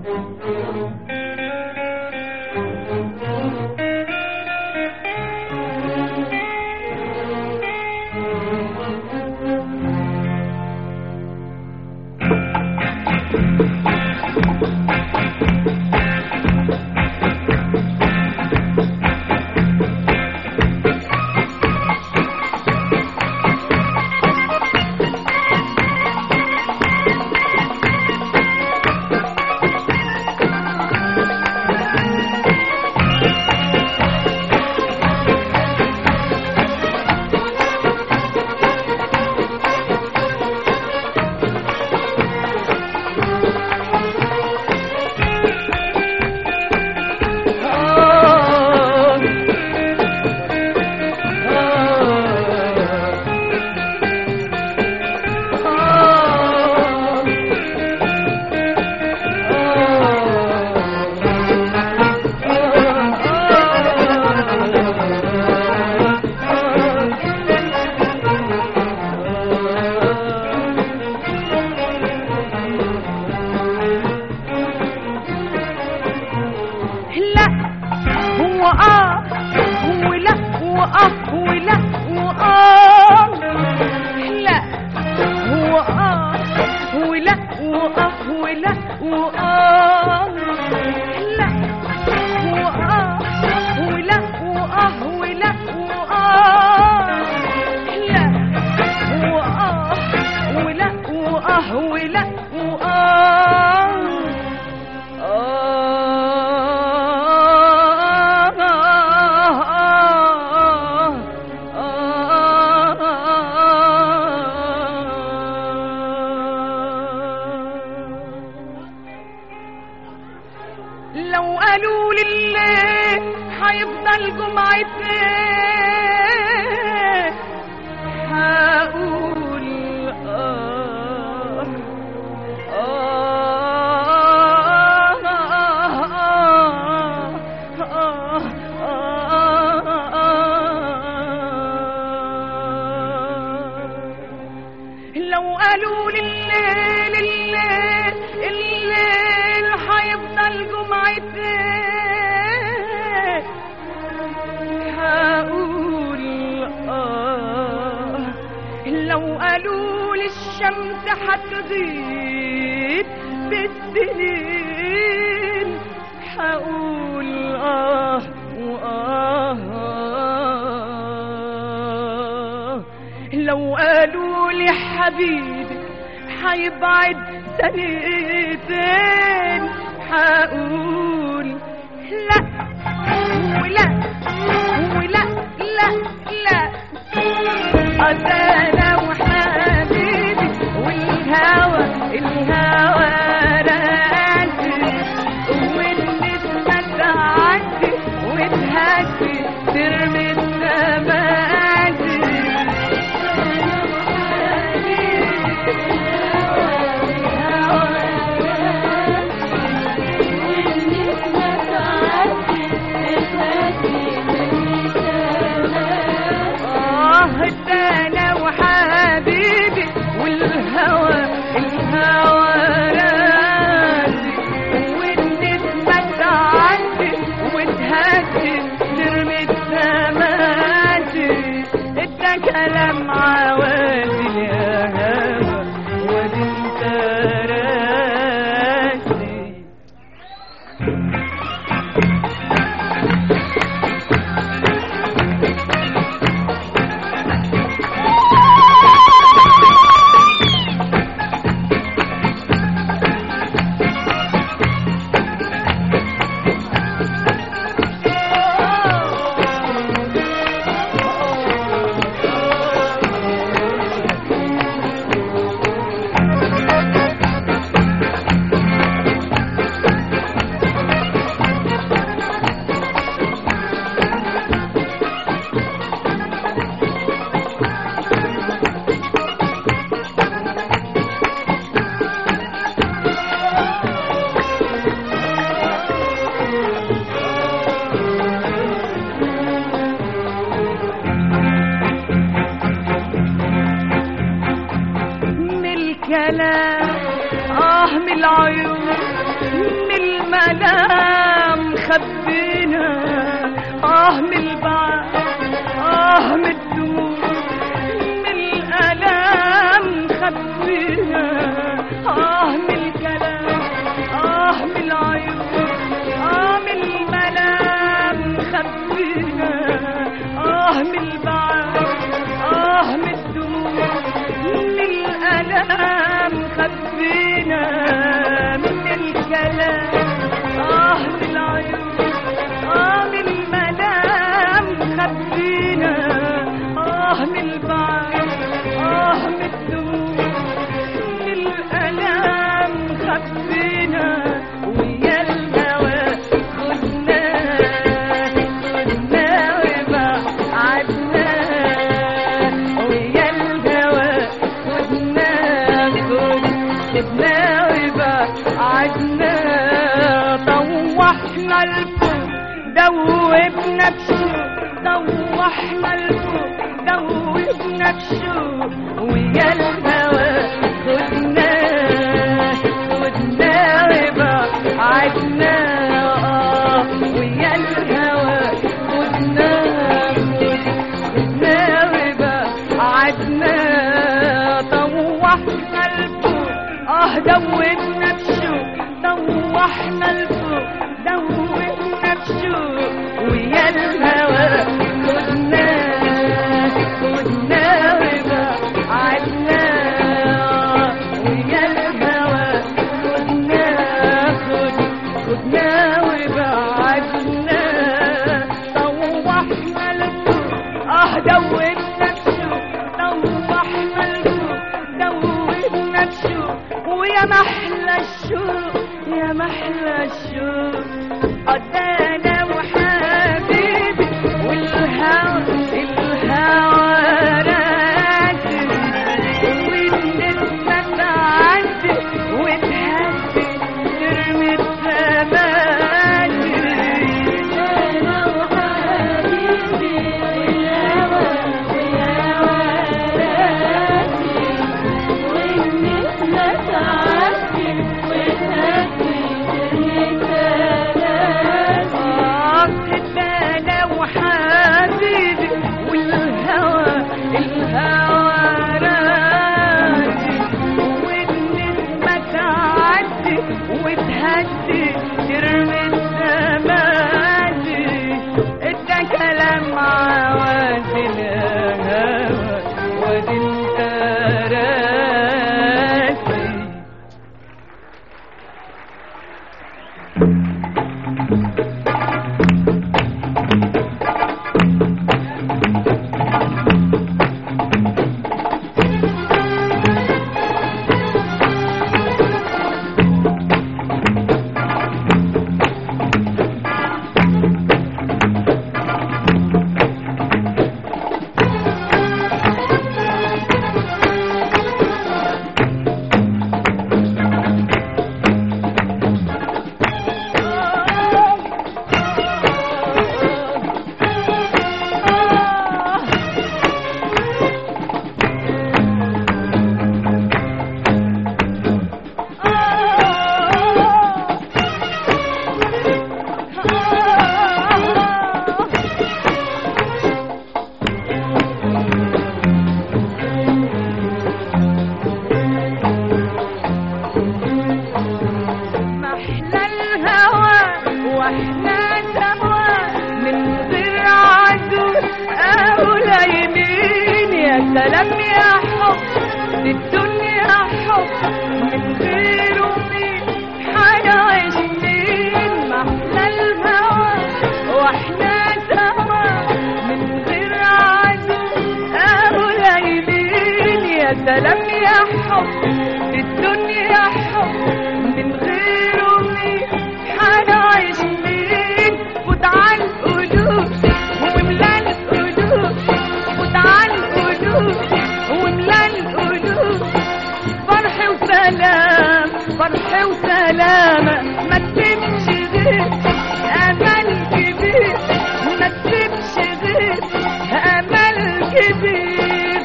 لا هو اه ولا واه ولا واه لا هو اه ولا واه ولا واه لا هو اه ولا واه ولا واه لا هو اه ولا واه ولا واه لو قالوا لله هيفضل جمعتين هقول آه لو قالوا لليل الليل الليل هيفضل جمعتين هقول آه لو قالوا للشمس هتزيد بالسنين هقول آه وآه لو قالوا لي حبيبي هيبعد سنتين هقول لا ولا ولا لا لا أنا وحبيبي والهوى الهوى راسي والنسمة تعدي وتهدي ترمي السمادي آه ده أنا وحبيبي والهوى الهوى راسي والنسمة تعدي وتهدي ترمي السمادي ده كلام عوادي يا هوى وادي انت راسي من الكلام آه من العيون من المنام خبينا آه من البعد آه من الدموع من الألام خبينا آه من الكلام آه من العيون آه من الملام خبينا آه من البعد آه من الدموع من الألام خبينا من الكلام آه من العيون آه من الملام خبينا آه من البعد آه من الدموع من الألام خبينا ويا الهوى خدنا خدنا وبعدنا ويا الهوى خدنا خد خدنا وبعدنا طوحنا الفوق دوبنا بشوق طوحنا الفوق دوبنا بشوق ويا الهوى خدنا خدنا وبعدنا آه ويا الهوى خدنا خدنا وبعدنا طوحنا الفوق اه دوبنا بشوق طوحنا الفوق دوبنا بشوق ويا الهوى خدنا خدنا وبعدنا ويا الهوى خدنا خد خدنا وبعدنا طوحنا الفوق اه دوبنا بشوق طوحنا الفوق دوبنا بشوق ويا محلى الشوق يا محلى الشوق قدانا وحبيبي والهوى الهوى راسي والنسمة تعدي وتهدي ترمي الزمادي أنا وحبيبي والهوى والهوى راسي والنسمة تعدي وتهدي ترمي الزمادي أنا وحبيبي والهوى الهوى راسي والنسمة تعدي وتهدي ترمي الزمادي ده كلام عواد الهوى وادي انت راسي محلى الهوى واحنا سوا من غير عدو او يمين يا سلام يا حب دي الدنيا حب من غيره مين حنعيش مين محلى الهوى واحنا سوا من غير عدو او يمين يا سلام يا حب دي الدنيا حب من غيره مين حنعيش مين وتعال قلوب وملا القلوب وتعال قلوب وملا القلوب فرح وسلام فرح وسلامة ما تسيبش غير أمل كبير ما تسيبش غير أمل كبير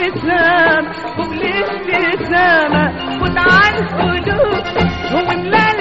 وبالابتسام وبالابتسامة وتعال قلوب وملا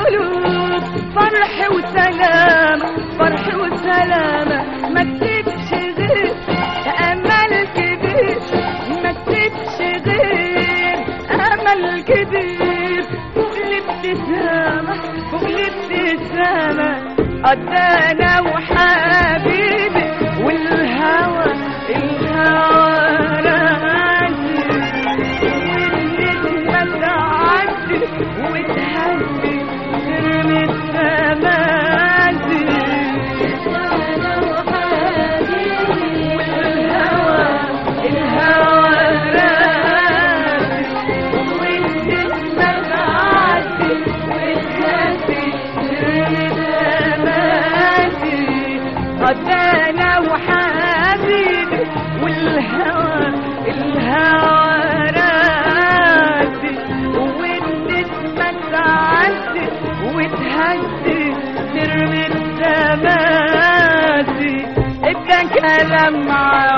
القلوب فرح وسلامة فرح وسلامة ما تسيبش غير أمل كبير ما تسيبش غير أمل كبير فوق الابتسامة فوق الابتسامة قدانا وحبيبي والهوى الهوى راسي والنجمة تعدي وتهدي ترمي السمادي وانا وحبيبي والهوى الهوى راسي والنجمة تعدي وتهدي ترمي السمادي قدانا وحبيبي والهوى الهوى راسي والنسمة تعدي وتهدي ترمي السماسي ابدا كلام معاك